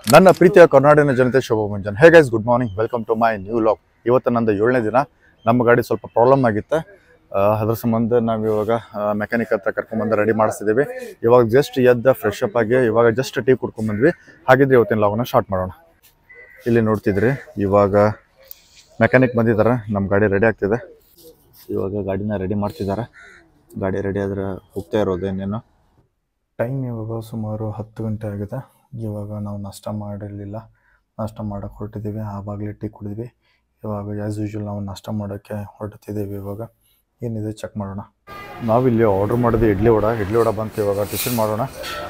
ನನ್ನ ಪ್ರೀತಿಯ ಕರ್ನಾಟಕ ಜನತೆ ಶುಭ ಮುಂಜಾನೆ hey guys good morning welcome to my new vlog ಇವತ್ತು ನಂದು ಏಳನೇ ದಿನ ನಮ್ಮ ಗಾಡಿ ಸ್ವಲ್ಪ ಪ್ರಾಬ್ಲಮ್ ಆಗಿತ್ತು ಆ, ಅದ್ರ ಸಂಬಂಧ ನಾವು ಇವಾಗ ಮೆಕ್ಯಾನಿಕ್ ಹತ್ರ ಕರ್ಕೊಂಡ್ಬಂದು ರೆಡಿ ಮಾಡಿಸ್ತಿದ್ದೀವಿ ಇವಾಗ ಜಸ್ಟ್ ಎದ್ದ ಫ್ರೆಶ್ ಅಪ್ ಆಗಿ ಇವಾಗ ಜಸ್ಟ್ ಟೀ ಕುಡ್ಕೊಂಡ್ಬಂದ್ವಿ ಹಾಗಿದ್ರೆ ಇವತ್ತಿನ ಲಾಗ್ನ ಸ್ಟಾರ್ಟ್ ಮಾಡೋಣ ಇಲ್ಲಿ ನೋಡ್ತಿದ್ರಿ ಇವಾಗ ಮೆಕ್ಯಾನಿಕ್ ಬಂದಿದ್ದಾರೆ ನಮ್ಮ ಗಾಡಿ ರೆಡಿ ಆಗ್ತಿದೆ ಇವಾಗ ಗಾಡಿನ ರೆಡಿ ಮಾಡ್ತಿದ್ದಾರೆ ಗಾಡಿ ರೆಡಿ ಆದ್ರೆ ಹೋಗ್ತಾ ಇರೋದು ಇನ್ನೇನು ಟೈಮ್ ಇವಾಗ ಸುಮಾರು ಹತ್ತು ಗಂಟೆ ಆಗಿದೆ ಇವಾಗ ನಾವು ನಾಷ್ಟ ಮಾಡಿರಲಿಲ್ಲ ನಾಷ್ಟ ಮಾಡೋಕ್ಕೆ ಹೊರಟಿದ್ದೀವಿ ಆವಾಗಲೇ ಟೀ ಕುಡಿದ್ವಿ ಇವಾಗ ಆ್ಯಸ್ ಯೂಶ್ವಲ್ ನಾವು ನಾಷ್ಟ ಮಾಡೋಕ್ಕೆ ಹೊರಡ್ತಿದ್ದೀವಿ ಇವಾಗ ಏನಿದೆ ಚೆಕ್ ಮಾಡೋಣ ನಾವಿಲ್ಲಿ ಆರ್ಡ್ರ್ ಮಾಡಿದ್ವಿ ಇಡ್ಲಿ ವಡ ಇಡ್ಲಿ ವಡ ಬಂತು ಇವಾಗ ಟಿಫಿನ್ ಮಾಡೋಣ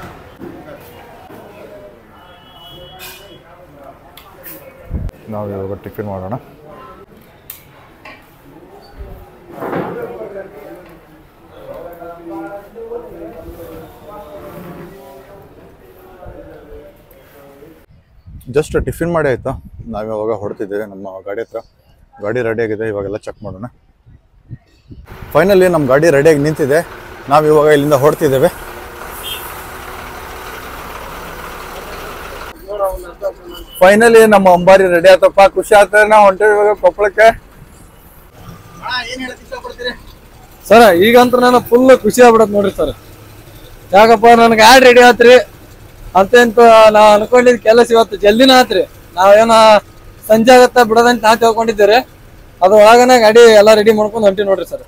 ನಾವು ಇವಾಗ ಟಿಫಿನ್ ಮಾಡೋಣ ಜಸ್ಟ್ ಟಿಫಿನ್ ಮಾಡಿ ಆಯ್ತಾ ನಾವು ಇವಾಗ ಹೊರಡ್ತಿದ್ದೇವೆ ನಮ್ಮ ಗಾಡಿ ಹತ್ರ ಗಾಡಿ ರೆಡಿ ಆಗಿದೆ ಇವಾಗೆಲ್ಲ ಚೆಕ್ ಮಾಡೋಣ ಫೈನಲಿ ನಮ್ಮ ಗಾಡಿ ರೆಡಿಯಾಗಿ ನಿಂತಿದೆ ನಾವು ಇವಾಗ ಇಲ್ಲಿಂದ ಹೊರಡ್ತಿದ್ದೇವೆ ಫೈನಲಿ ನಮ್ಮ ಅಂಬಾರಿ ರೆಡಿ ಆತಪ್ಪ ಖುಷಿ ಆಗ್ತದೆ ನಾವು ಹೊಂಟೇವಿ ಇವಾಗ ಕೊಪ್ಪಳಕ್ಕೆ ಸರ್ ಈಗಂತೂ ನಾನು ಫುಲ್ ಖುಷಿ ಆಗ್ಬಿಡತ್ ನೋಡ್ರಿ ಸರ್ ಯಾಕಪ್ಪ ನನಗೆ ಆಡ್ ರೆಡಿ ಆತ್ರಿ ಅಂತ ಇಂತ ನಾ ಅನ್ಕೊಂಡಿದ್ ಕೆಲಸ ಇವತ್ತು ಜಲ್ದಿನ ಆತ್ರಿ ನಾವೇನ ಸಂಜೆ ಆಗತ್ತ ಬಿಡದಂತ ನಾ ತಿಳ್ಕೊಂಡಿದ್ದೀರಿ ಅದು ಒಳಗನೆ ಗಾಡಿ ಎಲ್ಲ ರೆಡಿ ಮಾಡ್ಕೊಂಡು ಹೊಂಟಿ ನೋಡ್ರಿ ಸರ್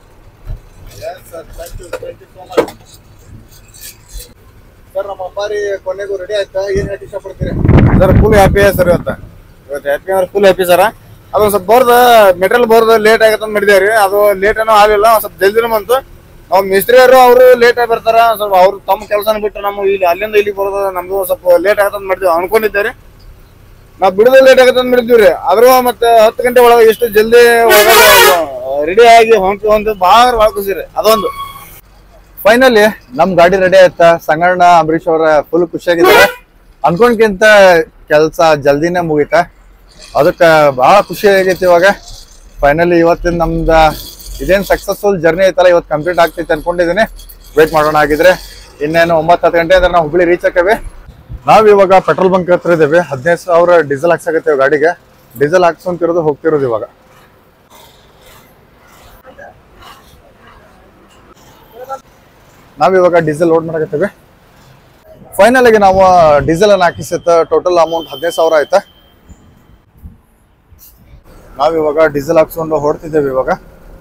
ಸರ್ ನಮ್ಮ ಅಂಬಾರಿ ಕೊನೆಗೂ ರೆಡಿ ಆಯ್ತಾ ಏನ್ ಹೇಳಿ ಇಷ್ಟಪಡ್ತೀರಿ ಸರ್ ಫುಲ್ ಹ್ಯಾಪಿ ಸರ್ ಇವತ್ತು ಇವತ್ತು ಹ್ಯಾಪಿ ಅಂದ್ರೆ ಫುಲ್ ಹ್ಯಾಪಿ ಸರ್ ಅದು ಸ್ವಲ್ಪ ಬೋರ್ದ ಮೆಟೀರಿಯಲ್ ಬೋರ್ದ ಲೇಟ್ ಆಗತ್ತೆ ಅಂತ ಮಾಡಿದೇವ್ರಿ ಅದು ಲೇಟ್ ಏನೋ ಆಗಲಿಲ್ಲ ಒಂದ್ ಸ್ವಲ್ಪ ಜಲ್ದಿನ ಬಂತು ನಾವು ಮಿಸ್ತ್ರಿಯವರು ಅವರು ಲೇಟ್ ಆಗಿ ಬರ್ತಾರ ಸ್ವಲ್ಪ ಅವ್ರು ತಮ್ಮ ಕೆಲಸನ ಬಿಟ್ಟು ನಮ್ಮ ಇಲ್ಲಿ ಅಲ್ಲಿಂದ ಇಲ್ಲಿ ಬರೋದು ನಮ್ದು ಸ್ವಲ್ಪ ಲೇಟ್ ಆಗತ್ತೆ ಅಂತ ಮಾಡಿದ್ವಿ ಅನ್ಕೊಂಡಿದ್ದೇವೆ ನಾವು ಬಿಡೋದು ಲೇಟ್ ಆಗತ್ತೆ ಅಂತ ಮಾಡಿದ್ವಿ ಆದ್ರೂ ಮತ್ತೆ ಹತ್ತು ಗಂಟೆ ಒಳಗೆ ಎಷ್ಟು ಜಲ್ದಿ ರೆಡಿ ಆಗಿ ಹೊಂಟಿ ಒಂದು ಭಾಳ ಭಾಳ ಖುಷಿ ರೀ ಅದೊಂದು ಫೈನಲಿ ನಮ್ ಗಾಡಿ ರೆಡಿ ಆಯ್ತಾ ಸಂಗಣ್ಣ ಅಂಬರೀಶ್ ಅವರ ಫುಲ್ ಖುಷಿಯಾಗಿದ್ದಾರೆ ಅನ್ಕೊಂಡ್ಕಿಂತ ಕೆಲಸ ಜಲ್ದಿನೇ ಮುಗೀತ ಅದಕ್ಕೆ ಬಹಳ ಖುಷಿ ಆಗೈತಿ ಇವಾಗ ಫೈನಲಿ ಇವತ್ತಿನ ನಮ್ದ ಇದೇನ್ ಸಕ್ಸಸ್ಫುಲ್ ಜರ್ನಿ ಐತಲ್ಲ ಇವತ್ತು ಕಂಪ್ಲೀಟ್ ಆಗ್ತೈತೆ ಅನ್ಕೊಂಡಿದ್ದೀನಿ ವೇಟ್ ಮಾಡೋಣ ಆಗಿದ್ರೆ ಇನ್ನೇನು ಒಂಬತ್ತು ಹತ್ತು ಗಂಟೆ ಅಂದ್ರೆ ನಾವು ಹುಬ್ಳಿ ರೀಚ್ ಆಕೇವಿ ನಾವ್ ಇವಾಗ ಪೆಟ್ರೋಲ್ ಬಂಕ್ ಹತ್ರ ಇದ್ದೇವೆ ಹದಿನೈದು ಸಾವಿರ ಡೀಸೆಲ್ ಹಾಕ್ಸಕತ್ತೇವೆ ಗಾಡಿಗೆ ಡೀಸೆಲ್ ಹಾಕ್ಸ್ಕೊಂತಿರೋದು ಹೋಗ್ತಿರೋದು ಇವಾಗ ನಾವಿವಾಗ ಡೀಸೆಲ್ ಲೋಡ್ ಮಾಡಕತ್ತೇವೆ ಫೈನಲ್ ಆಗಿ ನಾವು ಡೀಸೆಲ್ ಅನ್ನ ಹಾಕಿಸತ್ತ ಟೋಟಲ್ ಅಮೌಂಟ್ ಹದಿನೈದು ಸಾವಿರ ಆಯ್ತಾ ನಾವಿವಾಗ ಡೀಸೆಲ್ ಹಾಕ್ಸ್ಕೊಂಡು ಹೊರಡ್ತಿದ್ದೇವೆ ಇವಾಗ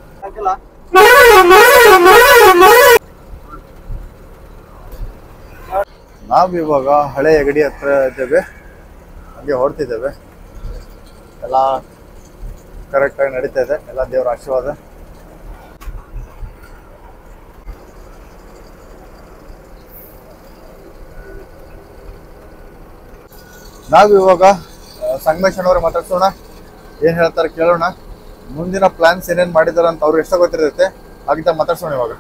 ನಾವಿವಾಗ ಹಳೆ ಅಗಡಿ ಹತ್ರ ಇದ್ದೇವೆ ಹಾಗೆ ಹೊರಡ್ತಿದ್ದೇವೆ ಎಲ್ಲ ಕರೆಕ್ಟಾಗಿ ನಡೀತಾ ಇದೆ ಎಲ್ಲ ದೇವರ ಆಶೀರ್ವಾದ ನಾವು ಇವಾಗ ಸಂಗಮೇಶ್ ಅವ್ರಿಗೆ ಮಾತಾಡ್ಸೋಣ ಏನ್ ಹೇಳ್ತಾರೆ ಕೇಳೋಣ ಮುಂದಿನ ಪ್ಲಾನ್ಸ್ ಏನೇನ್ ಮಾಡಿದಾರ ಅಂತ ಅವ್ರಿಗೆ ಎಷ್ಟ ಗೊತ್ತಿರ್ತೈತೆ ಹಾಗಿದ್ದ ಮಾತಾಡ್ಸೋಣ ಇವಾಗ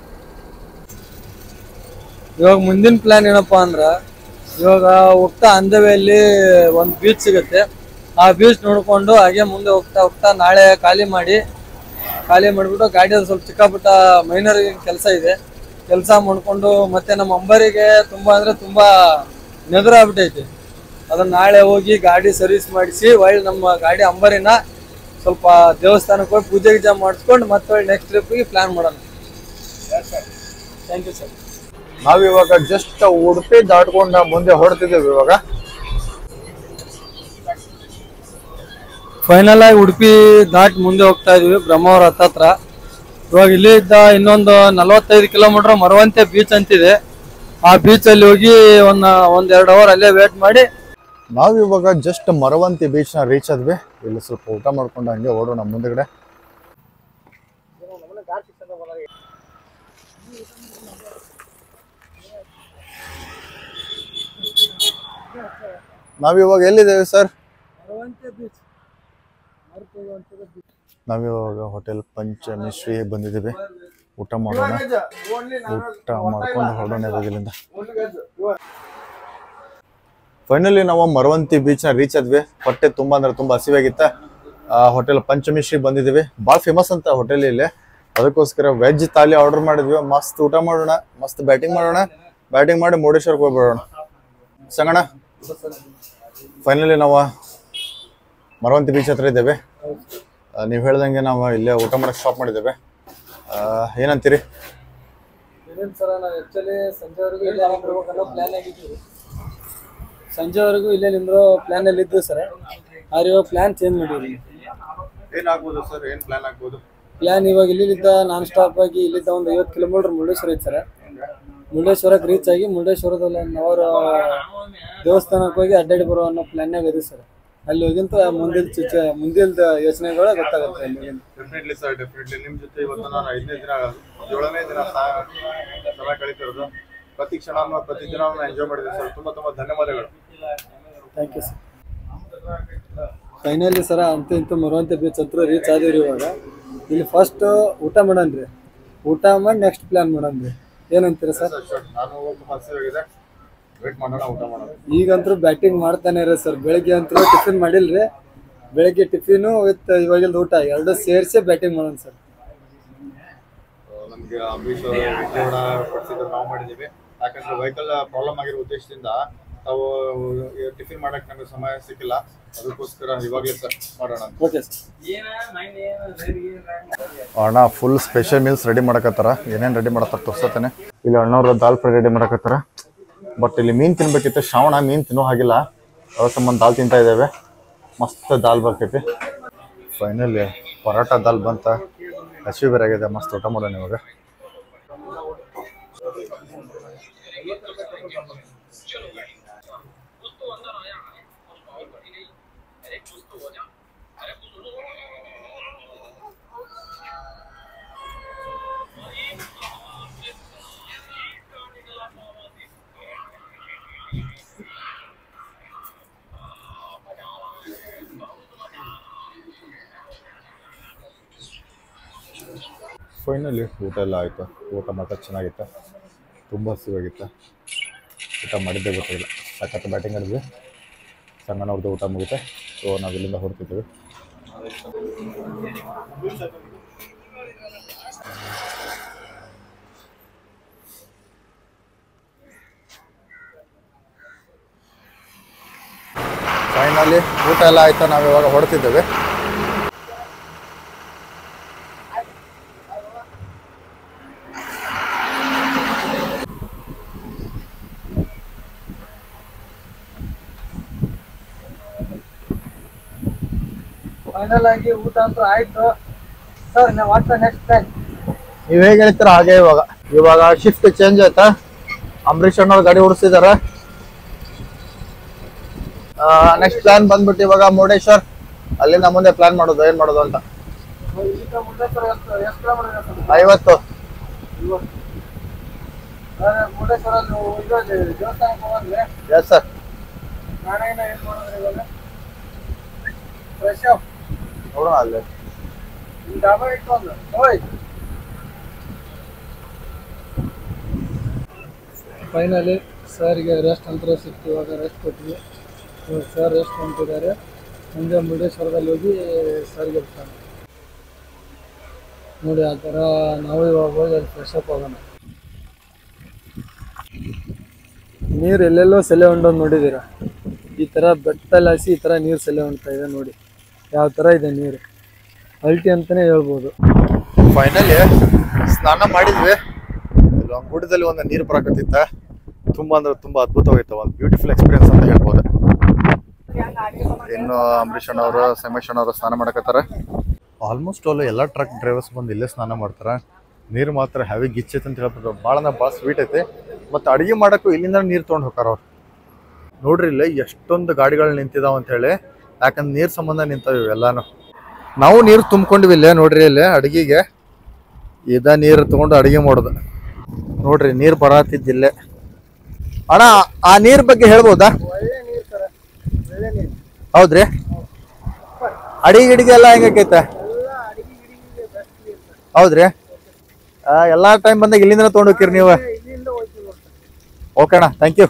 ಇವಾಗ ಮುಂದಿನ ಪ್ಲಾನ್ ಏನಪ್ಪಾ ಅಂದ್ರ ಇವಾಗ ಹೋಗ್ತಾ ಅಂದವೆಯಲ್ಲಿ ಒಂದು ಬೀಚ್ ಸಿಗುತ್ತೆ ಆ ಬೀಚ್ ನೋಡ್ಕೊಂಡು ಹಾಗೆ ಮುಂದೆ ಹೋಗ್ತಾ ಹೋಗ್ತಾ ನಾಳೆ ಖಾಲಿ ಮಾಡಿ ಖಾಲಿ ಮಾಡಿಬಿಟ್ಟು ಗಾಡಿಯಲ್ಲಿ ಸ್ವಲ್ಪ ಚಿಕ್ಕ ಪುಟ್ಟ ಮೈನರ್ ಕೆಲಸ ಇದೆ ಕೆಲಸ ಮಾಡ್ಕೊಂಡು ಮತ್ತೆ ನಮ್ಮ ಅಂಬರಿಗೆ ತುಂಬಾ ಅಂದ್ರೆ ತುಂಬಾ ನೆಗರ ಆಗ್ಬಿಟ್ಟೈತಿ ಅದನ್ನ ನಾಳೆ ಹೋಗಿ ಗಾಡಿ ಸರ್ವಿಸ್ ಮಾಡಿಸಿ ಒಳ್ಳೆ ನಮ್ಮ ಗಾಡಿ ಅಂಬರಿನ ಸ್ವಲ್ಪ ದೇವಸ್ಥಾನಕ್ಕೆ ಹೋಗಿ ಪೂಜೆ ಗೀಜೆ ಮಾಡಿಸ್ಕೊಂಡು ಮತ್ತೆ ಒಳ್ಳೆ ನೆಕ್ಸ್ಟ್ ಟ್ರಿಪ್ಗೆ ಪ್ಲಾನ್ ಮಾಡೋಣ ಥ್ಯಾಂಕ್ ಯು ಸರ್ ನಾವಿವಾಗ ಜಸ್ಟ್ ಉಡುಪಿ ದಾಟ್ಕೊಂಡ ಮುಂದೆ ಹೊರಡ್ತಿದ್ದೇವೆ ಇವಾಗ ಫೈನಲ್ ಆಗಿ ಉಡುಪಿ ದಾಟ್ ಮುಂದೆ ಹೋಗ್ತಾ ಇದೀವಿ ಬ್ರಹ್ಮಾವರ ಹತ್ತತ್ರ ಇವಾಗ ಇಲ್ಲಿ ಇದ್ದ ಇನ್ನೊಂದು ನಲವತ್ತೈದು ಕಿಲೋಮೀಟರ್ ಮರವಂತೆ ಬೀಚ್ ಅಂತಿದೆ ಆ ಬೀಚ್ ಅಲ್ಲಿ ಹೋಗಿ ಒಂದ್ ಒಂದ್ ಎರಡು ಅವರ್ ಅಲ್ಲೇ ವೇಟ್ ಮಾಡಿ ನಾವಿವಾಗ ಜಸ್ಟ್ ಮರವಂತಿ ಬೀಚ್ ನ ರೀಚ್ ಆದ್ವಿ ಇಲ್ಲಿ ಸ್ವಲ್ಪ ಊಟ ಮಾಡ್ಕೊಂಡು ಹಂಗೆ ಓಡೋಣ ಮುಂದಗಡೆ ನಾವಿವಾಗ ಎಲ್ಲಿದ್ದೇವೆ ಸರ್ ನಾವಿವಾಗ ಹೋಟೆಲ್ ಪಂಚಮಿಶ್ರೀ ಬಂದಿದ್ದೀವಿ ಊಟ ಮಾಡೋಣ ಊಟ ಮಾಡ್ಕೊಂಡು ಹೊರಡೋಣ ಇವಾಗ ಇಲ್ಲಿಂದ ಫೈನಲಿ ನಾವು ಮರವಂತಿ ಬೀಚ್ ನ ರೀಚ್ ಆದ್ವಿ ಹೊಟ್ಟೆ ತುಂಬಾ ಅಂದ್ರೆ ತುಂಬಾ ಹಸಿವಾಗಿತ್ತ ಹೋಟೆಲ್ ಪಂಚಮಿಶ್ರೀ ಬಂದಿದ್ದೀವಿ ಭಾಳ ಫೇಮಸ್ ಅಂತ ಹೋಟೆಲ್ ಇಲ್ಲಿ ಅದಕ್ಕೋಸ್ಕರ ವೆಜ್ ತಾಲಿ ಆರ್ಡರ್ ಮಾಡಿದ್ವಿ ಮಸ್ತ್ ಊಟ ಮಾಡೋಣ ಮಸ್ತ್ ಬ್ಯಾಟಿಂಗ್ ಮಾಡೋಣ ಬ್ಯಾಟಿಂಗ್ ಮಾಡಿ ಮುರುಡೇಶ್ವರಕ್ಕೆ ಹೋಗ್ಬಿಡೋಣ ಸಂಗಣ ಫೈನಲಿ ನಾವು ಮರವಂತಿ ಬೀಚ್ ಹತ್ರ ಇದ್ದೇವೆ ನೀವು ಹೇಳ್ದಂಗೆ ನಾವು ಇಲ್ಲೇ ಊಟ ಮಾಡಕ್ಕೆ ಸ್ಟಾಪ್ ಮಾಡಿದ್ದೇವೆ ಆ, ಏನಂತೀರಿ ಏನೇನು ಸರ್ ನಾವು ಆ್ಯಕ್ಚುಲಿ ಸಂಜೆವರೆಗೂ ಇಲ್ಲೇ ನಿಂದಿರ್ಬೇಕನ್ನೋ ಪ್ಲ್ಯಾನ್ ಆಗಿದ್ದೀವಿ ಸಂಜೆವರೆಗೂ ಇಲ್ಲೇ ನಿಂದ್ರೋ ಪ್ಲ್ಯಾನಲ್ಲಿ ಇದ್ದು ಸರ್ ಆದ್ರೆ ಇವಾಗ ಪ್ಲ್ಯಾನ್ ಚೇಂಜ್ ಮಾಡಿದ್ವಿ ಏನಾಗ್ಬೋದು ಸರ್ ಏನು ಪ್ಲಾನ್ ಆಗ್ಬೋದು ಪ್ಲ್ಯಾನ್ ಇವಾಗ ಇಲ್ಲಿದ್ದ ನಾನ್ ಸ್ಟಾಪ್ ಆಗಿ ಇಲ್ಲಿದ್ದ ಒಂದು ಐವತ್ತು ಕಿಲೋಮೀಟರ್ ಮುರುಡೇಶ್ವರ ಐತೆ ಸರ್ ಮುರುಡೇಶ್ವರಕ್ಕೆ ರೀಚ್ ಆಗಿ ಮುರುಡೇಶ್ವರದಲ್ಲಿ ಒನ್ ಅವರ್ ದೇವಸ್ಥಾನಕ್ಕೆ ಹೋಗಿ ಅಡ್ಡಾಡಿ ಬರೋ ಅನ್ನೋ ಪ್ಲ್ಯಾನ್ಯಾಗ ಇದೆ ಸರ್ ಅಲ್ಲಿ ಹೋಗಿಂತ ಮುಂದಿನ ಚಿಚ ಮುಂದಿನ ಯೋಚನೆಗಳು ಗೊತ್ತಾಗುತ್ತೆ ಅಲ್ಲಿ ಹೋಗಿಂದ ಡೆಫಿನೆಟ್ಲಿ ಸರ್ ಡೆಫಿನೆಟ್ಲಿ ನಿಮ್ಮ ಜೊತೆ ಇವತ್ತು ನಾನು ಐದನೇ ದಿನ ಏಳನೇ ದಿನ ಸಾ- ಸಮಯ ಕಳೀತಿರೋದು ಪ್ರತಿ ಕ್ಷಣ ಪ್ರತಿ ದಿನ ಎಂಜಾಯ್ ಮಾಡಿದೆ ಸರ್ ತುಂಬ ತುಂಬ ಧನ್ಯವಾದಗಳು thank you sir finally sir ಅಂತೂ ಇಂತೂ ಮರುವಂತೆ ಬೀಚ್ ಹತ್ರ ರೀಚ್ ಆದಿವ್ರಿ ಇವಾಗ ಇಲ್ಲಿ ಫಸ್ಟ್ ಊಟ ಮಾಡನ್ರಿ ಊಟ ಮಾಡಿ ನೆಕ್ಸ್ಟ್ ಪ್ಲಾನ್ ಮಾಡನ್ರಿ ಏನಂತೀರ ಸರ್ ನಾನು ತುಂಬ ಹಸಿವಾಗಿದೆ ವೇಟ್ ಮಾಡೋಣ ಊಟ ಮಾಡೋಣ ಈಗಂತೂ ಬ್ಯಾಟಿಂಗ್ ಮಾಡ್ತಾನೆ ಇರ ಸರ್ ಬೆಳಗ್ಗೆ ಅಂತೂ ಟಿಫಿನ್ ಮಾಡಿಲ್ರಿ ಬೆಳಗ್ಗೆ ಟಿಫಿನು ವಿತ್ ಇವಾಗಿಂದ ಊಟ ಎರಡು ಸೇರಿಸಿ ಬ್ಯಾಟಿಂಗ್ ಮಾಡೋಣ ಸರ್ ನಮಗೆ ಅಂಬರೀಶ್ ಅವರು ವಿಜಯವಾಡ ಪಡಿಸಿದ್ರು ನಾವು ಮಾಡಿದ್ದೀವಿ ಯಾಕಂದ್ರೆ ವೆಹಿಕಲ್ ಪ್ರಾಬ್ಲಮ್ ಆಗಿರೋ ಉದ್ದೇಶದಿಂದ ನಾವು ಟಿಫಿನ್ ಮಾಡಕ್ಕೆ ನಮಗೆ ಸಮಯ ಸಿಕ್ಕಿಲ್ಲ ಅದಕ್ಕೋಸ್ಕರ ಇವಾಗಲೇ ಸರ್ ಮಾಡೋಣ ಓಕೆ ಸರ್ ಅಣ್ಣ ಫುಲ್ ಸ್ಪೆಷಲ್ ಮೀಲ್ಸ್ ರೆಡಿ ಮಾಡಕತ್ತಾರ ಏನೇನು ರೆಡಿ ಮಾಡತ್ತಾರ ತೋರ್ಸತ್ತೇನೆ ಇಲ್ಲಿ ಅಣ್ಣವ್ರು ದಾಲ್ ಫ್ರೈ ರೆಡಿ ಮಾಡಕತ್ತಾರ ಬಟ್ ಇಲ್ಲಿ ಮೀನು ತಿನ್ಬೇಕಿತ್ತು ಶ್ರಾವಣ ಮೀನು ತಿನ್ನೋ ಹಾಗಿಲ್ಲ ಅದ್ರ ಸಂಬಂಧ ದಾಲ್ ತಿಂತಾ ಇದ್ದೇವೆ ಮಸ್ತ್ ದಾಲ್ ಬರ್ತೈತಿ ಫೈನಲಿ ಪರೋಟ ದಾಲ್ ಬಂತ ಹಸಿವು ಬೇರೆ ಆಗಿದೆ ಮಸ್ತ್ ಊಟ ಮಾಡೋಣ ಇವಾಗ ಫೈನಲಿ ಊಟ ಎಲ್ಲ ಆಯಿತು ಊಟ ಮಾತ್ರ ಚೆನ್ನಾಗಿತ್ತು ತುಂಬ ಹಸಿವಾಗಿತ್ತು ಊಟ ಮಾಡಿದ್ದೇ ಗೊತ್ತಿಲ್ಲ ಸಖತ್ ಬ್ಯಾಟಿಂಗ್ ಆಡಿದ್ವಿ ಸಂಗಣ್ಣವ್ರದ್ದು ಊಟ ಮುಗಿತೆ ಸೊ ನಾವು ಇಲ್ಲಿಂದ ಹೊರಟಿದ್ದೀವಿ ಫೈನಲಿ ಊಟ ಎಲ್ಲ ಆಯಿತು ನಾವು ಇವಾಗ ಹೊರಟಿದ್ದೇವೆ ಫೈನಲ್ ಆಗಿ ಊಟ ಅಂತೂ ಆಯ್ತು ಸರ್ ನಾವು ವಾಟ್ಸ ನೆಕ್ಸ್ಟ್ ಪ್ಲಾನ್ ನೀವು ಹೇಗೆ ಹೇಳ್ತೀರ ಹಾಗೆ ಇವಾಗ ಇವಾಗ ಶಿಫ್ಟ್ ಚೇಂಜ್ ಆಯ್ತಾ ಅಂಬರೀಷ್ ಅಣ್ಣವ್ರು ಗಾಡಿ ಓಡಿಸ್ತಿದ್ದಾರೆ ನೆಕ್ಸ್ಟ್ ಪ್ಲಾನ್ ಬಂದ್ಬಿಟ್ಟು ಇವಾಗ ಮುರುಡೇಶ್ವರ್ ಅಲ್ಲಿಂದ ಮುಂದೆ ಪ್ಲಾನ್ ಮಾಡೋದು ಏನ್ ಮಾಡೋದು ಅಂತ ಇಲ್ಲಿಂದ ಮುರುಡೇಶ್ವರ ಎಷ್ಟು ಎಷ್ಟು ಕಿಲೋಮೀಟರ್ ಇದೆ ಸರ್ ಐವತ್ತು ಅದೇ ಮುರುಡೇಶ್ವರಲ್ಲಿ ಇದು ದೇವಸ್ಥಾನಕ್ಕೆ ಹೋಗಂದ್ರೆ ಎಸ್ ಸರ್ ನಾಳೆ ಏನು ಮಾಡೋದ್ರಿ ಇವಾಗ ಫ್ರೆಶ್ ಅಪ್ ನೋಡೋಣ ಅಲ್ಲಿ ಇಲ್ಲಿ ಡಾಬಾ ಇಟ್ಕೊಂಡು ಓಯ್ ಫೈನಲಿ ಸರ್ಗೆ ರೆಸ್ಟ್ ಅಂತ ಸಿಕ್ತು ಇವಾಗ ರೆಸ್ಟ್ ಕೊಟ್ವಿ ಇವಾಗ ಸರ್ ರೆಸ್ಟ್ ಹೊಂಟಿದ್ದಾರೆ ಮುಂದೆ ಮುರುಡೇಶ್ವರದಲ್ಲಿ ಹೋಗಿ ಸರ್ಗೆ ಇರ್ತಾನೆ ನೋಡಿ ಆ ಥರ ನಾವು ಇವಾಗ ಹೋಗಿ ಅಲ್ಲಿ ಫ್ರೆಶ್ ಅಪ್ ಆಗೋಣ ನೀರು ಎಲ್ಲೆಲ್ಲೋ ಸೆಲೆ ಹೊಂಡೋದು ನೋಡಿದ್ದೀರಾ ಈ ಥರ ಬೆಟ್ಟಲ್ಲಿ ಹಾಸಿ ಈ ಥರ ನೀರು ಸೆಲೆ ಹೊಂಡ್ತಾ ಇದೆ ನೋಡಿ ಯಾವ ಥರ ಇದೆ ನೀರು ಅಲ್ಟಿ ಅಂತಲೇ ಹೇಳ್ಬೋದು ಫೈನಲಿ ಸ್ನಾನ ಮಾಡಿದ್ವಿ ಇಲ್ಲಿ ಒಂದು ಗುಡ್ಡದಲ್ಲಿ ಒಂದು ನೀರು ಬರಕತ್ತಿತ್ತ ತುಂಬಾ ಅಂದ್ರೆ ತುಂಬಾ ಅದ್ಭುತವಾಗಿತ್ತು ಒಂದು ಬ್ಯೂಟಿಫುಲ್ ಎಕ್ಸ್ಪೀರಿಯನ್ಸ್ ಅಂತ ಹೇಳ್ಬೋದು ಇನ್ನು ಅಂಬರೀಷ್ ಅಣ್ಣವರು ಸಮೇಶ್ ಅಣ್ಣವರು ಸ್ನಾನ ಮಾಡಕತ್ತಾರ ಆಲ್ಮೋಸ್ಟ್ ಆಲ್ ಎಲ್ಲ ಟ್ರಕ್ ಡ್ರೈವರ್ಸ್ ಬಂದು ಇಲ್ಲೇ ಸ್ನಾನ ಮಾಡ್ತಾರ ನೀರು ಮಾತ್ರ ಹೆವಿ ಗಿಚ್ಚೈತೆ ಅಂತ ಹೇಳ್ಬೋದು ಭಾಳ ಅಂದ್ರೆ ಭಾಳ ಸ್ವೀಟ್ ಐತೆ ಮತ್ತು ಅಡುಗೆ ಮಾಡೋಕ್ಕೂ ಇಲ್ಲಿಂದ ನೀರು ತೊಗೊಂಡು ಹೋಗಾರ ಅವ್ರು ನೋಡ್ರಿ ಇಲ್ಲಿ ಎಷ್ಟೊಂದು ಗಾಡಿಗಳು ನಿಂತಿದಾವ ಅಂತ ಹೇಳಿ ಯಾಕಂದ್ರೆ ನೀರು ಸಂಬಂಧ ನಿಂತಾವ ಇವೆಲ್ಲಾನು ನಾವು ನೀರು ತುಂಬ್ಕೊಂಡಿವಿ ಇಲ್ಲೇ ನೋಡ್ರಿ ಇಲ್ಲಿ ಅಡುಗೆಗೆ ಇದ ನೀರು ತಗೊಂಡು ಅಡುಗೆ ಮಾಡೋದು ನೋಡ್ರಿ ನೀರು ಬರತ್ತಿದ್ದಿಲ್ಲೇ ಅಣ್ಣ ಆ ನೀರ್ ಬಗ್ಗೆ ಹೇಳ್ಬೋದಾ ಒಳ್ಳೆ ನೀರು ಸರ್ ಒಳ್ಳೆ ನೀರು ಹೌದ್ರಿ ಅಡಿಗೆ ಗಿಡಿಗೆ ಎಲ್ಲ ಹೆಂಗೈತೆ ಎಲ್ಲ ಅಡಿಗೆ ಗಿಡಿಗೆ ಬೆಸ್ಟ್ ನೀರು ಸರ್ ಹೌದ್ರಿ ಆ, ಎಲ್ಲಾ ಟೈಮ್ ಬಂದಾಗ ಇಲ್ಲಿಂದ ತೊಗೊಂಡು ಹೋಗ್ತೀರಿ ನೀವು ಇಲ್ಲಿಂದ ಹೋಗ್ತೀವಿ ನೋಡಿ ಓಕೆ ಅಣ್ಣ ಥ್ಯಾಂಕ್ ಯು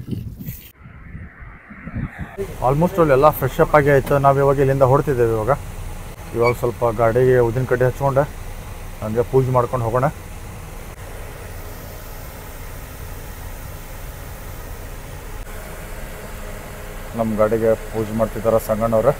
ಆಲ್ಮೋಸ್ಟ್ ಅಲ್ಲಿ ಎಲ್ಲ ಫ್ರೆಶ್ ಅಪ್ ಆಗಿ ಆಯ್ತು ನಾವು ಇವಾಗ ಇಲ್ಲಿಂದ ಹೊರಡ್ತಿದ್ದೇವೆ ಇವಾಗ ಇವಾಗ ಸ್ವಲ್ಪ ಗಾಡಿಗೆ ಉದಿನ ಕಡ್ಡಿ ಹಚ್ಕೊಂಡು ಹಂಗೆ ಪೂಜೆ ಮಾಡ್ಕೊಂಡು ಹೋಗೋಣ ನಮ್ಮ ಗಾಡಿಗೆ ಪೂಜೆ ಮಾಡ್ತಿದ್ದಾರೆ ಸಂಗಣ್ಣವ್ರೆ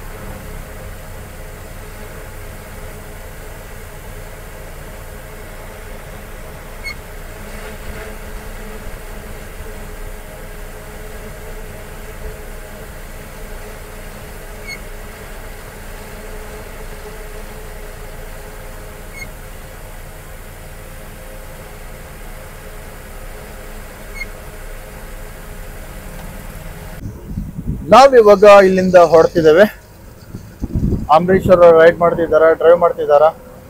ನಾವಿವಾಗ ಇಲ್ಲಿಂದ ಹೊರಡ್ತಿದ್ದೇವೆ ಅಂಬರೀಶ್ ಅವರು ರೈಡ್ ಮಾಡ್ತಿದ್ದಾರ ಡ್ರೈವ್ ಮಾಡ್ತಿದ್ದಾರ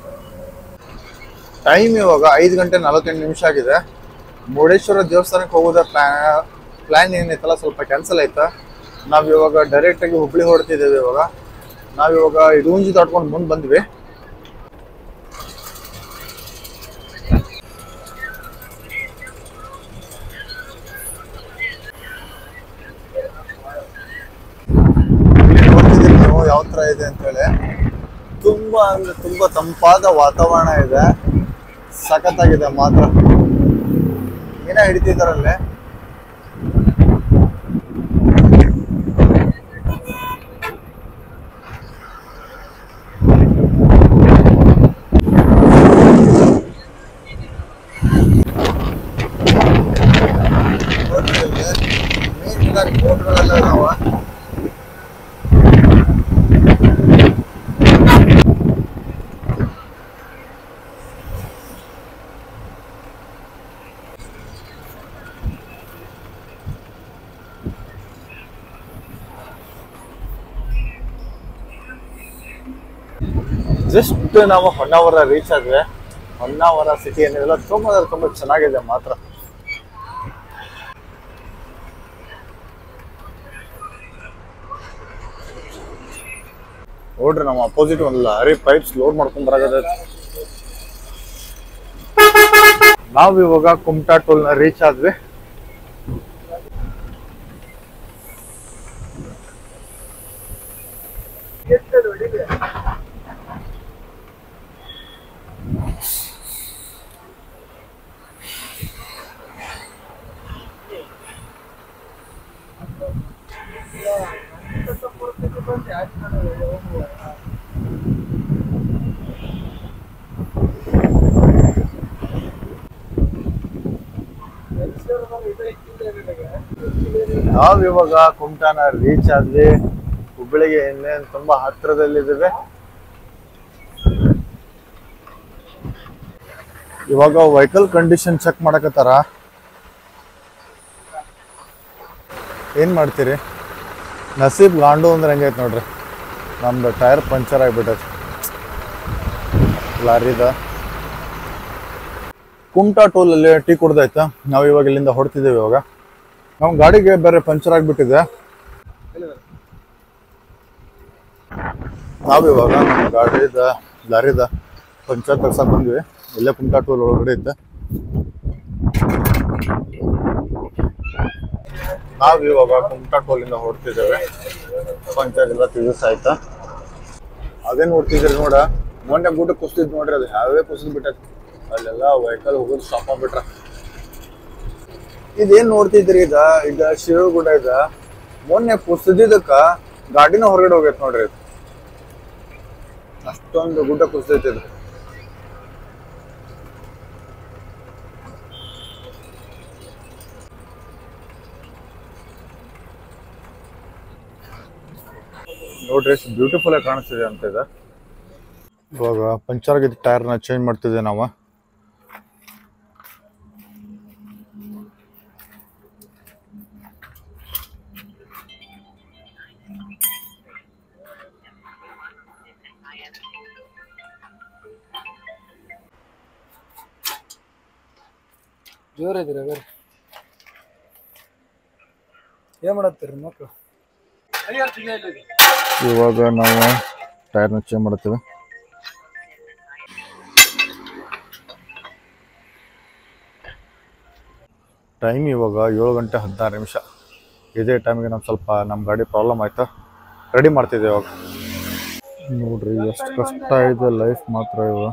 ಟೈಮ್ ಇವಾಗ ಐದು ಗಂಟೆ ನಲವತ್ತೆಂಟು ನಿಮಿಷ ಆಗಿದೆ ಮುರುಡೇಶ್ವರ ದೇವಸ್ಥಾನಕ್ಕೆ ಹೋಗೋದ ಪ್ಲಾನ್ ಪ್ಲಾನ್ ಏನೈತಲ್ಲ ಸ್ವಲ್ಪ ಕ್ಯಾನ್ಸಲ್ ಆಯ್ತಾ ನಾವ್ ಇವಾಗ ಡೈರೆಕ್ಟ್ ಆಗಿ ಹುಬ್ಳಿ ಹೊರಡ್ತಿದ್ದೇವೆ ಇವಾಗ ನಾವಿವಾಗ ಇಡೂಂಜಿ ದಾಟ್ಕೊಂಡು ಮುಂದೆ ಬಂದ್ವಿ ಇಲ್ಲಿ ನೋಡ್ತಿದ್ದೀರಿ ನೀವು ಯಾವ ತರ ಇದೆ ಅಂತ ಹೇಳಿ ತುಂಬಾ ಅಂದ್ರೆ ತುಂಬಾ ತಂಪಾದ ವಾತಾವರಣ ಇದೆ ಸಖತ್ತಾಗಿದೆ ಮಾತ್ರ ಏನ ಹಿಡಿತಿದಾರಲ್ಲೇ ಬೋಟ್ಗಳೆಲ್ಲ ಇದಾವ ಜಸ್ಟ್ ನಾವು ಹೊನ್ನಾವರ ರೀಚ್ ಆದ್ವಿ ಹೊನ್ನಾವರ ಸಿಟಿ ಏನಿದೆಲ್ಲ ತುಂಬಾ ಅಂದ್ರೆ ತುಂಬಾ ಚೆನ್ನಾಗಿದೆ ಮಾತ್ರ ನೋಡ್ರಿ ನಮ್ಮ ಅಪೋಸಿಟ್ ಒಂದು ಲಾರಿ ಪೈಪ್ಸ್ ಲೋಡ್ ಮಾಡ್ಕೊಂಡ್ ಬರಾಗದ ನಾವ್ ಇವಾಗ ಕುಮಟಾ ಟೋಲ್ ನ ರೀಚ್ ಆದ್ವಿ ನಾವ್ ಇವಾಗ ಕುಮಟಾನ ರೀಚ್ ಆದ್ವಿ ಹುಬ್ಬಳ್ಳಿಗೆ ಇನ್ನೇನ್ ತುಂಬಾ ಹತ್ರದಲ್ಲಿದ್ದೇವೆ ಇವಾಗ ವೆಹಿಕಲ್ ಕಂಡೀಷನ್ ಚೆಕ್ ಮಾಡಕತ್ತಾರ ಏನ್ ಮಾಡ್ತೀರಿ ನಸೀಬ್ ಗಾಂಡು ಅಂದ್ರೆ ಹೆಂಗೈತೆ ನೋಡ್ರಿ ನಮ್ದು ಟೈರ್ ಪಂಚರ್ ಆಗಿಬಿಟ್ಟೈತೆ ಲಾರಿದ ಕುಮಟಾ ಟೋಲ್ ಅಲ್ಲಿ ಟೀ ಕುಡ್ದಾಯ್ತಾ ನಾವು ಇವಾಗ ಇಲ್ಲಿಂದ ಹೊಡ್ತಿದ್ದೇವೆ ಇವಾಗ ನಮ್ಮ ಗಾಡಿಗೆ ಬೇರೆ ಪಂಚರ್ ಆಗಿಬಿಟ್ಟಿದೆ ನಾವು ಇವಾಗ ನಮ್ಮ ಗಾಡಿದ ಲಾರಿದ ಪಂಚರ್ ತೆಗ್ಸಕ್ ಬಂದ್ವಿ ಇಲ್ಲೇ ಕುಮಟಾ ಟೋಲ್ ಒಳಗಡೆ ಇದ್ದೆ ನಾವು ಇವಾಗ ಕುಮಟಾ ಟೋಲಿಂದ ಹೊಡ್ತಿದ್ದೇವೆ ಪಂಚರ್ ಎಲ್ಲ ಆಯ್ತಾ ಅದೇ ನೋಡ್ತಿದ್ರಿ ನೋಡ ಮೊನ್ನೆ ಗುಡ್ಡ ಕುಸ್ತಿದ್ ನೋಡ್ರಿ ಅದು ಯಾವೇ ಕುಸಿದ್ ಬಿಟ್ಟೈತಿ ಅಲ್ಲೆಲ್ಲ ವೆಹಿಕಲ್ ಹೋಗೋದು ಸ್ಟಾಪ್ ಆಗ್ಬಿಟ್ರ ಇದೇನ್ ನೋಡ್ತಿದ್ರಿ ಇದ ಈಗ ಶಿವಗುಡ್ಡ ಇದ ಮೊನ್ನೆ ಕುಸಿದಿದ್ದಕ್ಕ ಗಾಡಿನ ಹೊರಗಡೆ ಹೋಗೈತ್ ನೋಡ್ರಿ ಇದು. ಅಷ್ಟೊಂದು ಗುಡ್ಡ ಕುಸಿದೈತಿ ಇದು ನೋಡ್ರಿ ಎಷ್ಟು ಬ್ಯೂಟಿಫುಲ್ ಆಗಿ ಕಾಣಿಸ್ತಿದೆ ಅಂತ ಇದೆ ಇವಾಗ ಪಂಚರ್ ಆಗಿದ್ದ ಟೈರ್ನ ಚೇಂಜ್ ಮಾಡ್ತಿದ್ದೆ ನಾವು ಜೋರಿದ್ದೀರ ಬೇರೆ ಏನ್ ಮಾಡತ್ತೀರಿ ಮಕ್ಕಳು ಇವಾಗ ನಾವು ಟೈರ್ನ ಚೇಂಜ್ ಮಾಡ್ತೀವಿ ಟೈಮ್ ಇವಾಗ ಏಳು ಗಂಟೆ ಹದಿನಾರು ನಿಮಿಷ ಇದೇ ಟೈಮ್ಗೆ ನಾವು ಸ್ವಲ್ಪ ನಮ್ಮ ಗಾಡಿ ಪ್ರಾಬ್ಲಮ್ ಆಯ್ತಾ ರೆಡಿ ಮಾಡ್ತಿದ್ದೆ ಇವಾಗ ನೋಡ್ರಿ ಎಷ್ಟು ಕಷ್ಟ ಇದೆ ಲೈಫ್ ಮಾತ್ರ ಇವಾಗ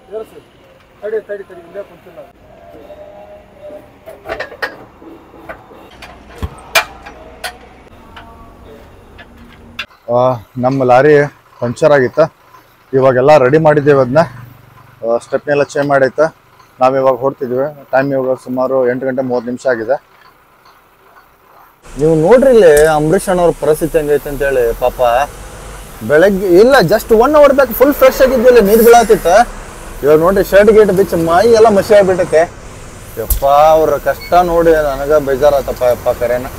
ಏರ್ಸು. ತಡಿ ತಡಿ ತಡಿ ಇಲ್ಲೇ ಕುಂತಿಲ್ಲ ಆ, ನಮ್ಮ ಲಾರಿ ಪಂಚರ್ ಆಗಿತ್ತ ಇವಾಗೆಲ್ಲ ರೆಡಿ ಮಾಡಿದ್ದೇವೆ ಅದನ್ನ ಸ್ಟೆಪ್ನಿ ಎಲ್ಲ ಚೇಂಜ್ ಮಾಡೈತೆ ನಾವು ಇವಾಗ ಹೊಡ್ತಿದ್ವಿ ಟೈಮ್ ಇವಾಗ ಸುಮಾರು ಎಂಟು ಗಂಟೆ ಮೂವತ್ತು ನಿಮಿಷ ಆಗಿದೆ ನೀವು ನೋಡ್ರಿ ಇಲ್ಲಿ ಅಂಬರೀಷ್ ಅಣ್ಣವ್ರ ಪರಿಸ್ಥಿತಿ ಹೆಂಗೈತೆ ಅಂತ ಹೇಳಿ ಪಾಪ ಬೆಳಗ್ಗೆ ಇಲ್ಲ just one hour back full fresh ಆಗಿದ್ವಿಲ್ಲ ನೀರು ಬೀಳತ್ತಿತ್ತ ಇವಾಗ ನೋಡ್ರಿ ಶರ್ಟ್ ಗೇಟ್ ಬಿಚ್ಚ ಮೈ ಎಲ್ಲ ಮಸಿ ಆಗ್ಬಿಟ್ಟೈತೆ ಯಪ್ಪ ಅವ್ರ ಕಷ್ಟ ನೋಡಿ ನನಗ ಬೇಜಾರಾತಪ್ಪ ಯಪ್ಪ ಕರೆನ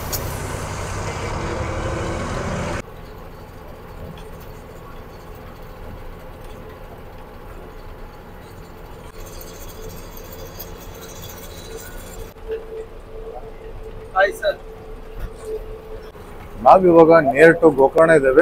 ಹಾಯ್ ಸರ್ ನಾವು ಇವಾಗ ನೇರ್ ಟು ಗೋಕರ್ಣ ಇದ್ದೇವೆ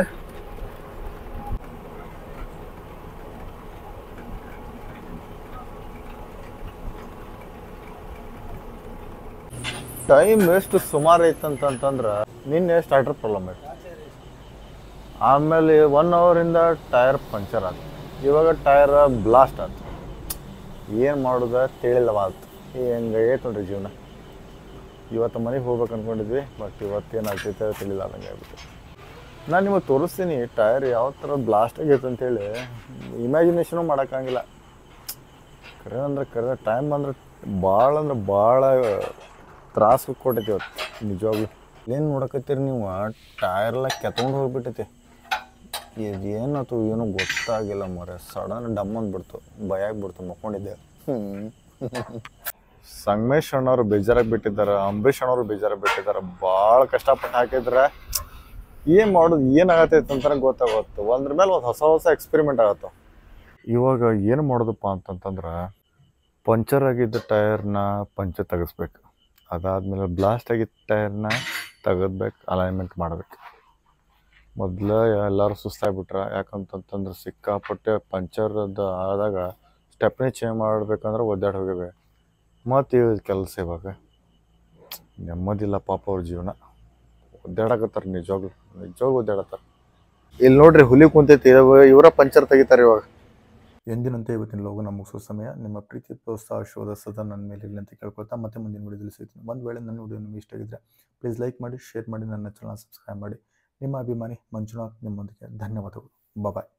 ಟೈಮ್ ಎಷ್ಟು ಸುಮಾರು ಐತಂತಂದ್ರೆ ನಿನ್ನೆ ಸ್ಟಾರ್ಟರ್ ಪ್ರಾಬ್ಲಮ್ ಐತೆ ಆಮೇಲೆ ಒನ್ ಅವರಿಂದ ಟೈರ್ ಪಂಚರ್ ಆಯ್ತು ಇವಾಗ ಟೈರ್ ಬ್ಲಾಸ್ಟ್ ಆಯ್ತು ಏನು ಮಾಡೋದ ತಿಳಿಲ್ಲವಾಯ್ತು ಹೆಂಗೈತೆ ನೋಡ್ರಿ ಜೀವನ ಇವತ್ತು ಮನೆಗೆ ಹೋಗ್ಬೇಕು ಅನ್ಕೊಂಡಿದ್ವಿ ಬಟ್ ಇವತ್ತೇನಾಗ್ತೈತೆ ತಿಳಿಲ್ಲ ನಂಗೆ ಆಗ್ಬಿಟ್ಟು ನಾನು ನಿಮಗೆ ತೋರಿಸ್ತೀನಿ ಟೈರ್ ಯಾವ ಥರ ಬ್ಲಾಸ್ಟ್ ಆಗೈತೆ ಅಂತೇಳಿ ಇಮ್ಯಾಜಿನೇಷನು ಮಾಡೋಕ್ಕಾಗಿಲ್ಲ ಕರೆ ಅಂದ್ರೆ ಕರೆ ಟೈಮ್ ಅಂದ್ರೆ ಭಾಳ ಅಂದ್ರೆ ಭಾಳ ತ್ರಾಸು ಕೊಟ್ಟೈತಿ ಇವತ್ತು ನಿಜವಾಗ್ಲು ಏನು ನೋಡಕತ್ತೀರಿ ನೀವು ಟೈರ್ ಎಲ್ಲ ಕೆತ್ಕೊಂಡು ಹೋಗ್ಬಿಟ್ಟೈತಿ ಇದು ಏನಾಯ್ತು ಏನೋ ಗೊತ್ತಾಗಿಲ್ಲ ಮರೆ ಸಡನ್ ಡಮ್ ಅಂದ್ಬಿಡ್ತು ಭಯ ಆಗ್ಬಿಡ್ತು ಮಕ್ಕೊಂಡಿದ್ದೆ ಹ್ಞೂ ಸಂಗಮೇಶ್ ಅಣ್ಣವ್ರು ಬೇಜಾರಾಗಿ ಬಿಟ್ಟಿದ್ದಾರೆ ಅಂಬರೀಷ್ ಅಣ್ಣವ್ರು ಬೇಜಾರಾಗಿ ಬಿಟ್ಟಿದ್ದಾರೆ ಭಾಳ ಕಷ್ಟಪಟ್ಟು ಹಾಕಿದ್ರೆ ಏನು ಮಾಡೋದು ಏನಾಗತ್ತೈತೆ ಅಂತಾನೆ ಗೊತ್ತಾಗುತ್ತೆ ಒಂದ್ರ ಮೇಲೆ ಒಂದು ಹೊಸ ಹೊಸ ಎಕ್ಸ್ಪೆರಿಮೆಂಟ್ ಆಗತ್ತೆ ಇವಾಗ ಏನು ಮಾಡೋದಪ್ಪ ಅಂತಂತಂದ್ರೆ ಪಂಚರ್ ಆಗಿದ್ದ ಟೈರ್ನ ಪಂಚರ್ ತೆಗಿಸ್ಬೇಕು ಅದಾದ್ಮೇಲೆ ಬ್ಲಾಸ್ಟ್ ಆಗಿದ್ದ ಟೈರ್ನ ತೆಗೆದ್ಬೇಕು ಅಲೈನ್ಮೆಂಟ್ ಮಾಡ್ಬೇಕು ಮೊದಲು ಎಲ್ಲರೂ ಸುಸ್ತಾಗ್ಬಿಟ್ರ ಯಾಕಂತಂತಂದ್ರೆ ಸಿಕ್ಕಾಪಟ್ಟೆ ಪಂಚರ್ದು ಆದಾಗ ಸ್ಟೆಪ್ನಿ ಚೇಂಜ್ ಮಾಡ್ಬೇಕಂದ್ರೆ ಒದ್ದಾಡಿ ಹೋಗಿವೆ ಮತ್ತು ಕೆಲಸ ಇವಾಗ ನೆಮ್ಮದಿಲ್ಲ ಪಾಪ ಅವ್ರ ಜೀವನ ಒದ್ದಾಡಕತ್ತಾರ ನಿಜವಾಗ್ಲು ನಿಜವಾಗ್ಲೂ ಒದ್ದಾಡತ್ತಾರ ಇಲ್ಲಿ ನೋಡ್ರಿ ಹುಲಿ ಕುಂತೈತಿ ಇವರ ಪಂಚರ್ ತೆಗಿತಾರೆ ಇವಾಗ ಎಂದಿನಂತೆ ಇವತ್ತಿನ ಲೋಗ ನಮ್ಮ ಮುಗಿಸೋ ಸಮಯ ನಿಮ್ಮ ಪ್ರೀತಿ ಪ್ರೋತ್ಸಾಹ ಶೋಧ ಸದಾ ನನ್ನ ಮೇಲೆ ಇಲ್ಲ ಅಂತ ಕೇಳ್ಕೊತಾ ಮತ್ತೆ ಮುಂದಿನ ವಿಡಿಯೋದಲ್ಲಿ ಸಿಗ್ತೀನಿ ಒಂದು ವೇಳೆ ನನ್ನ ವಿಡಿಯೋ ನಿಮಗೆ ಇಷ್ಟ ಆಗಿದ್ರೆ ಪ್ಲೀಸ್ ಲೈಕ್ ಮಾಡಿ ಶೇರ್ ಮಾಡಿ ನನ್ನ ಚಾನಲ್ ಸಬ್ಸ್ಕ್ರೈಬ್ ಮಾಡಿ ನಿಮ್ಮ ಅಭಿಮಾನಿ ಮಂಜುನಾಥ್ ನಿಮ್ಮೊಂದಿಗೆ ಧನ್ಯವಾದಗಳು ಬಾಯ್